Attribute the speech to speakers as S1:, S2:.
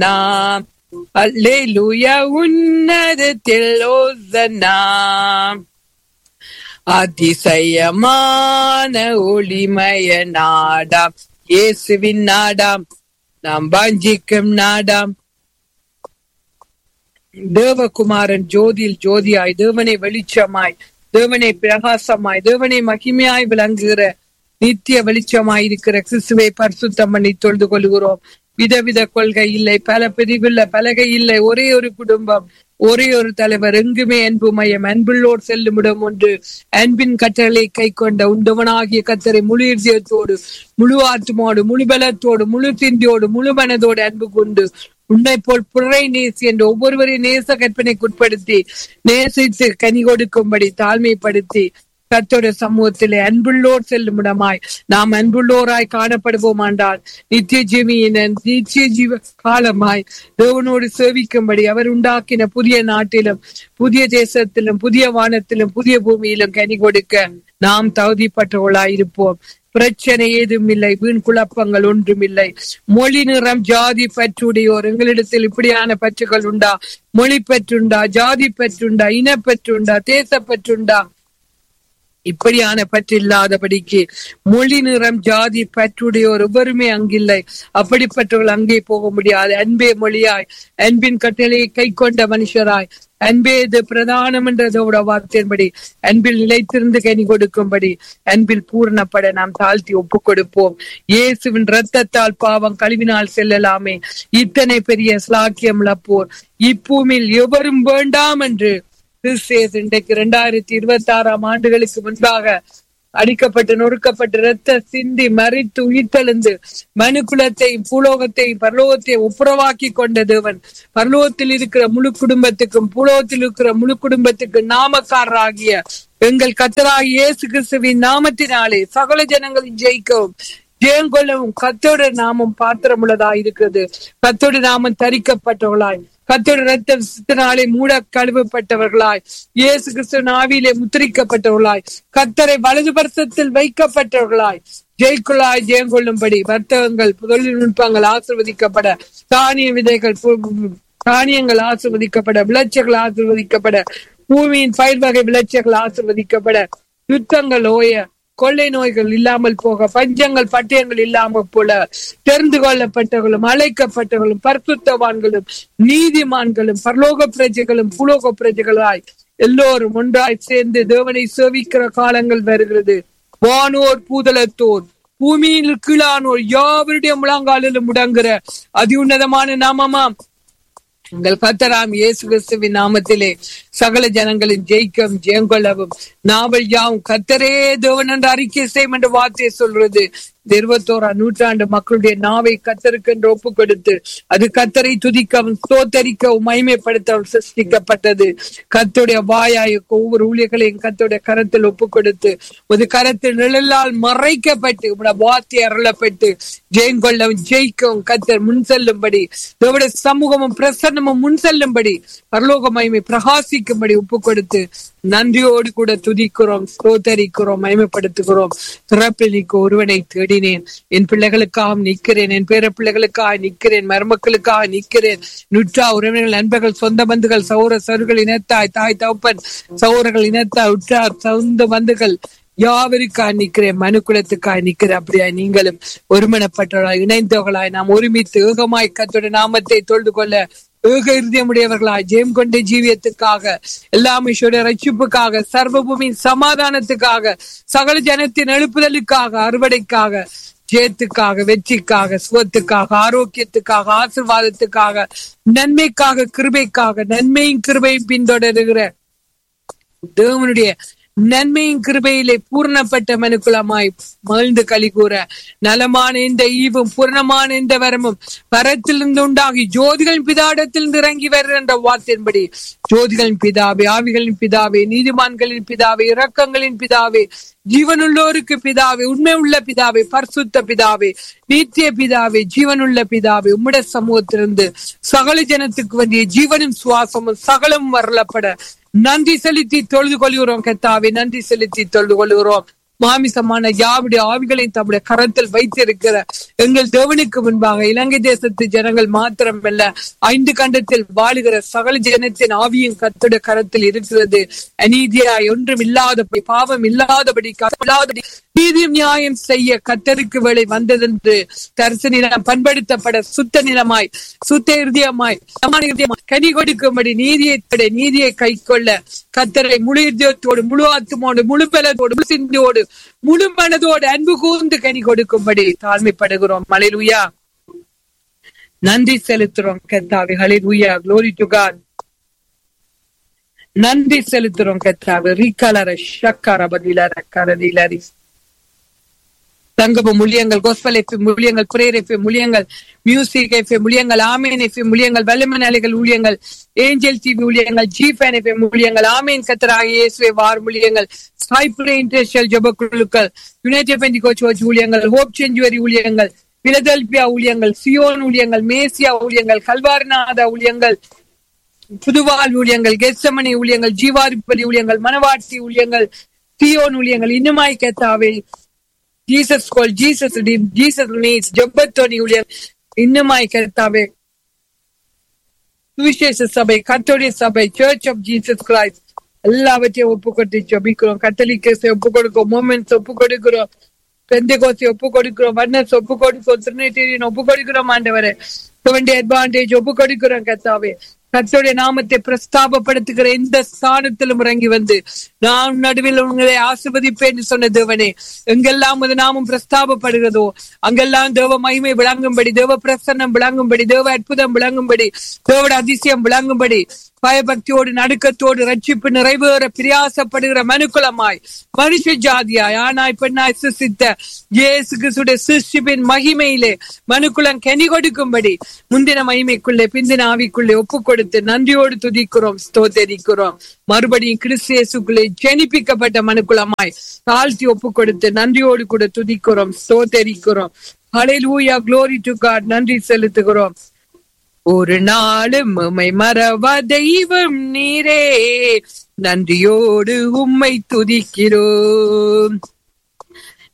S1: நாம் அல்லேலூயா உன்னதத்தில் ஓசனா அதிசயமான ஒளிமய நாடாம் இயேசுவின் நாடாம் நாம் வாஞ்சிக்கும் நாடாம் தேவகுமாரன் ஜோதியில் ஜோதியாய் தேவனை வெளிச்சமாய் தேவனை பிரகாசமாய் தேவனை மகிமையாய் விளங்குகிற நித்திய வெளிச்சமாய் இருக்கிற கிறிஸ்துவை பரிசுத்தம் பண்ணி தொழுது கொள்கிறோம் விதவித கொள்கை இல்லை பல பிரிவில்ல பலகை இல்லை ஒரே ஒரு குடும்பம் ஒரே ஒரு தலைவர் எங்குமே அன்பு மையம் அன்புள்ளோர் செல்லும் இடம் ஒன்று அன்பின் கட்டளை கை கொண்ட உண்டவனாகிய கத்தரை முழு இதயத்தோடு முழு ஆத்மாவோடு முழு பலத்தோடு முழு சிந்தியோடு முழு மனதோடு அன்பு கொண்டு உன்னை போல் புறை நேசி என்று ஒவ்வொருவரையும் நேச கற்பனைக்குட்படுத்தி நேசித்து கனி கொடுக்கும்படி தாழ்மைப்படுத்தி கத்தோட சமூகத்திலே அன்புள்ளோர் செல்லும் இடமாய் நாம் அன்புள்ளோராய் காணப்படுவோமாண்டால் நித்திய ஜீவியின் நித்திய ஜீவ காலமாய் தேவனோடு சேவிக்கும்படி அவர் உண்டாக்கின புதிய நாட்டிலும் புதிய தேசத்திலும் புதிய வானத்திலும் புதிய பூமியிலும் கனி கொடுக்க நாம் தகுதிப்பட்டவர்களாய் இருப்போம் பிரச்சனை ஏதும் இல்லை வீண் குழப்பங்கள் ஒன்றும் இல்லை மொழி நிறம் ஜாதி பற்றுடையோர் எங்களிடத்தில் இப்படியான பற்றுகள் உண்டா மொழி பற்றுண்டா ஜாதி பற்றுண்டா இனப்பற்றுண்டா தேசப்பற்றுண்டா இப்படியான பற்று இல்லாதபடிக்கு மொழி நிறம் ஜாதி பற்றுடையோர் எவருமே அங்கில்லை அப்படிப்பட்டவர்கள் அங்கே போக முடியாது அன்பே மொழியாய் அன்பின் கட்டளையை கை கொண்ட மனுஷராய் அன்பே இது பிரதானம் என்றதோட வார்த்தையின்படி அன்பில் நிலைத்திருந்து கனி கொடுக்கும்படி அன்பில் பூர்ணப்பட நாம் தாழ்த்தி ஒப்பு கொடுப்போம் இயேசுவின் ரத்தத்தால் பாவம் கழுவினால் செல்லலாமே இத்தனை பெரிய ஸ்லாக்கியம் இழப்போர் இப்பூமியில் எவரும் வேண்டாம் என்று கிறிஸ்தேஸ் இன்றைக்கு இரண்டாயிரத்தி இருபத்தி ஆறாம் ஆண்டுகளுக்கு முன்பாக அடிக்கப்பட்டு நொறுக்கப்பட்டு ரத்த சிந்தி மறித்து உயிர்த்தெழுந்து மனு குலத்தையும் பூலோகத்தையும் பரலோகத்தையும் ஒப்புரவாக்கி கொண்ட தேவன் பரலோகத்தில் இருக்கிற முழு குடும்பத்துக்கும் பூலோகத்தில் இருக்கிற முழு குடும்பத்துக்கும் நாமக்காரராகிய எங்கள் கத்தராகிய இயேசு கிறிஸ்துவின் நாமத்தினாலே சகல ஜனங்களின் ஜெயிக்கவும் ஜெயங்கொள்ளவும் கத்தோட நாமம் பாத்திரமுள்ளதா இருக்கிறது கத்தோட நாமம் தரிக்கப்பட்டவர்களாய் கத்தோட ரத்தத்தினாலே மூட கழுவப்பட்டவர்களாய் இயேசு கிறிஸ்து ஆவியிலே முத்திரிக்கப்பட்டவர்களாய் கத்தரை வலது பரிசத்தில் வைக்கப்பட்டவர்களாய் ஜெய்குள்ளாய் ஜெயம் கொள்ளும்படி வர்த்தகங்கள் தொழில்நுட்பங்கள் ஆசிர்வதிக்கப்பட தானிய விதைகள் தானியங்கள் ஆசிர்வதிக்கப்பட விளைச்சல்கள் ஆசிர்வதிக்கப்பட பூமியின் பயிர் வகை விளைச்சல்கள் ஆசிர்வதிக்கப்பட யுத்தங்கள் ஓய கொள்ளை நோய்கள் இல்லாமல் போக பஞ்சங்கள் பட்டயங்கள் இல்லாமல் போல தெரிந்து கொள்ளப்பட்டவர்களும் அழைக்கப்பட்டவர்களும் பரிசுத்தவான்களும் நீதிமான்களும் பரலோக பிரஜைகளும் புலோக பிரஜைகளாய் எல்லோரும் ஒன்றாய் சேர்ந்து தேவனை சேவிக்கிற காலங்கள் வருகிறது வானோர் பூதலத்தோர் பூமியில் கீழானோர் யாவருடைய முழங்காலிலும் முடங்குற அதி உன்னதமான நாமமாம் உங்கள் கத்தராம் இயேசு கிறிஸ்துவின் நாமத்திலே சகல ஜனங்களின் ஜெயிக்கும் ஜெயங்கொள்ளவும் நாவல் யாவும் கத்தரே தேவன் என்று அறிக்கை செய்யும் என்று வார்த்தையை சொல்றது இந்த இருபத்தோராம் நூற்றாண்டு மக்களுடைய நாவை கத்தருக்கு என்று ஒப்பு கொடுத்து அது கத்தரை துதிக்கவும் ஸ்தோத்தரிக்கவும் மகிமைப்படுத்தவும் சிருஷ்டிக்கப்பட்டது கத்துடைய வாயாய ஒவ்வொரு ஊழியர்களையும் கத்துடைய கரத்தில் ஒப்பு கொடுத்து ஒரு கரத்தில் நிழலால் மறைக்கப்பட்டு உங்களோட வார்த்தை அருளப்பட்டு ஜெயங்கொள்ளவும் ஜெயிக்கவும் கத்தர் முன் செல்லும்படி தேவடைய சமூகமும் பிரசன்னமும் முன் செல்லும்படி பரலோக மகிமை பிரகாசிக்கும்படி ஒப்பு கொடுத்து நன்றியோடு கூட துதிக்கிறோம் ஸ்தோத்தரிக்கிறோம் மகிமைப்படுத்துகிறோம் சிறப்பில் நீக்கு ஒருவனை தேடினேன் என் பிள்ளைகளுக்காக நிக்கிறேன் என் பேர பிள்ளைகளுக்காக நிக்கிறேன் மருமக்களுக்காக நிக்கிறேன் நுற்றா உறவினர்கள் நண்பர்கள் சொந்த பந்துகள் சௌர சருகள் இனத்தாய் தாய் தகப்பன் சௌரர்கள் இனத்தாய் உற்றார் சொந்த பந்துகள் யாவருக்காய் நிக்கிறேன் மனு குலத்துக்காய் நிக்கிறேன் அப்படியா நீங்களும் ஒருமனப்பட்டவர்களாய் இணைந்தவர்களாய் நாம் ஒருமித்து ஏகமாய் கத்தோட நாமத்தை தொழுது கொள்ள ஏக இருதயமுடையவர்களாய் ஜெயம் கொண்ட ஜீவியத்துக்காக எல்லாம் ஈஸ்வர ரட்சிப்புக்காக சர்வபூமியின் சமாதானத்துக்காக சகல ஜனத்தின் எழுப்புதலுக்காக அறுவடைக்காக ஜெயத்துக்காக வெற்றிக்காக சுகத்துக்காக ஆரோக்கியத்துக்காக ஆசிர்வாதத்துக்காக நன்மைக்காக கிருபைக்காக நன்மையும் கிருபையும் பின்தொடருகிற தேவனுடைய நன்மையின் கிருபையிலே பூர்ணப்பட்ட மனுக்குலமாய் மகிழ்ந்து களி கூற நலமான இந்த ஈவும் பூர்ணமான இந்த வரமும் பரத்திலிருந்து உண்டாகி ஜோதிகளின் பிதாடத்திலிருந்து இறங்கி வருகின்ற வார்த்தையின்படி ஜோதிகளின் பிதாவே ஆவிகளின் பிதாவே நீதிமான்களின் பிதாவே இரக்கங்களின் பிதாவே ஜீவனுள்ளோருக்கு பிதாவே உண்மை உள்ள பிதாவே பரிசுத்த பிதாவே நித்திய பிதாவே ஜீவனுள்ள பிதாவே உம்முடைய சமூகத்திலிருந்து சகல ஜனத்துக்கு வேண்டிய ஜீவனும் சுவாசமும் சகலம் வரலப்பட நன்றி செலுத்தி தொழுது கொள்கிறோம் கத்தாவே நன்றி செலுத்தி தொழுது கொள்கிறோம் மாமிசமான யாவுடைய ஆவிகளையும் தம்முடைய கரத்தில் வைத்திருக்கிற எங்கள் தேவனுக்கு முன்பாக இலங்கை தேசத்து ஜனங்கள் மாத்திரமல்ல ஐந்து கண்டத்தில் வாழுகிற சகல ஜனத்தின் ஆவியும் கத்துடைய கரத்தில் இருக்கிறது அநீதியாய் ஒன்றும் இல்லாதபடி பாவம் இல்லாதபடி இல்லாதபடி நீதியும் நியாயம் செய்ய கத்தருக்கு வேலை வந்ததென்று தரிசு நிலம் பண்படுத்தப்பட சுத்த நிலமாய் சுத்த இருதயமாய் சமான இருதயமாய் கனி கொடுக்கும்படி நீதியை தட நீதியை கை கொள்ள கத்தரை முழு இருதயத்தோடு முழு ஆத்துமோடு முழு பலத்தோடு முழு சிந்தியோடு முழு மனதோடு அன்பு கூர்ந்து கனி கொடுக்கும்படி தாழ்மைப்படுகிறோம் மலையிலுயா நன்றி செலுத்துறோம் கத்தாவே ஹலிலுயா க்ளோரி டு காட் நன்றி செலுத்துறோம் கத்தாவே ரிகலர ஷக்கர பதிலர கரதிலரி தங்கப முழியங்கள் கோஸ்பல் எஃப் முழியங்கள் பிரேயர் எஃப் முழியங்கள் மியூசிக் எஃப் முழியங்கள் ஆமேன் எஃப் முழியங்கள் வல்லமன் அலைகள் ஊழியங்கள் ஏஞ்சல் டிவி ஊழியங்கள் ஜி ஃபேன் எஃப் ஊழியங்கள் ஆமேன் கத்தராக இயேசுவே வார் ஊழியங்கள் சாய்புரே இன்டர்நேஷனல் ஜப குழுக்கள் யுனைடெட் பெண்டிகோ சர்ச் ஊழியங்கள் ஹோப் செஞ்சுவரி ஊழியங்கள் பிலதெல்பியா ஊழியங்கள் சியோன் ஊழியங்கள் மேசியா ஊழியங்கள் கல்வாரிநாத ஊழியங்கள் புதுவாழ் ஊழியங்கள் கெஸ்டமணி ஊழியங்கள் ஜீவாதிபதி ஊழியங்கள் மனவாட்சி ஊழியங்கள் சியோன் ஊழியங்கள் இன்னுமாய் கத்தாவே ஜீசஸ் கோல் ஜீசஸ் ஜீசஸ் நீஸ் ஜொப்பத்தோனி ஊழியர் இன்னுமாய் கர்த்தாவே சுவிசேஷ சபை கத்தோடைய சபை சர்ச் ஆஃப் ஜீசஸ் கிரைஸ்ட் எல்லாவற்றையும் ஒப்பு கொடுத்து ஜபிக்கிறோம் கத்தலிக்கஸை ஒப்பு கொடுக்கிறோம் மூமெண்ட்ஸ் ஒப்பு கொடுக்கிறோம் பெந்தகோசை ஒப்பு கொடுக்கிறோம் வர்ணஸ் ஒப்பு கொடுக்கிறோம் திருநெட்டீரியன் ஒப்பு கொடுக்கிறோம் ஆண்டவரே செவன்டி அட்வான்டேஜ் ஒப்பு கொடுக்கிறோம் கத்தாவே கர்த்தருடைய நாமத்தை பிரஸ்தாபப்படுத்துகிற எந்த ஸ்தானத்திலும் இறங்கி வந்து நான் நடுவில் உங்களை ஆசிர்வதிப்பேன் சொன்ன தேவனே எங்கெல்லாம் அது நாமும் பிரஸ்தாபப்படுகிறதோ அங்கெல்லாம் தேவ மகிமை விளங்கும்படி தேவ பிரசன்னம் விளங்கும்படி தேவ அற்புதம் விளங்கும்படி தேவோட அதிசயம் விளங்கும்படி பயபக்தியோடு நடுக்கத்தோடு ரட்சிப்பு நிறைவேற பிரியாசப்படுகிற மனுக்குலமாய் மனுஷ ஜாதியாய் ஆனாய் பெண்ணாய் சிசித்த இயேசு கிறிஸ்துடைய சிருஷ்டிப்பின் மகிமையிலே மனுக்குலம் கனி கொடுக்கும்படி முந்தின மகிமைக்குள்ளே பிந்தின ஆவிக்குள்ளே ஒப்பு கொடுத்து நன்றியோடு துதிக்கிறோம் ஸ்தோத்தரிக்கிறோம் மறுபடியும் கிறிஸ்து இயேசுக்குள்ளே ஜெனிப்பிக்கப்பட்ட மனுக்குலமாய் தாழ்த்தி ஒப்பு கொடுத்து நன்றியோடு கூட துதிக்கிறோம் ஸ்தோத்தரிக்கிறோம் ஹalleluya glory to god நன்றி செலுத்துகிறோம் ஒரு நாளும் உம்மை மறவா தெய்வம் நீரே நன்றியோடு உம்மை துதிக்கிறோம்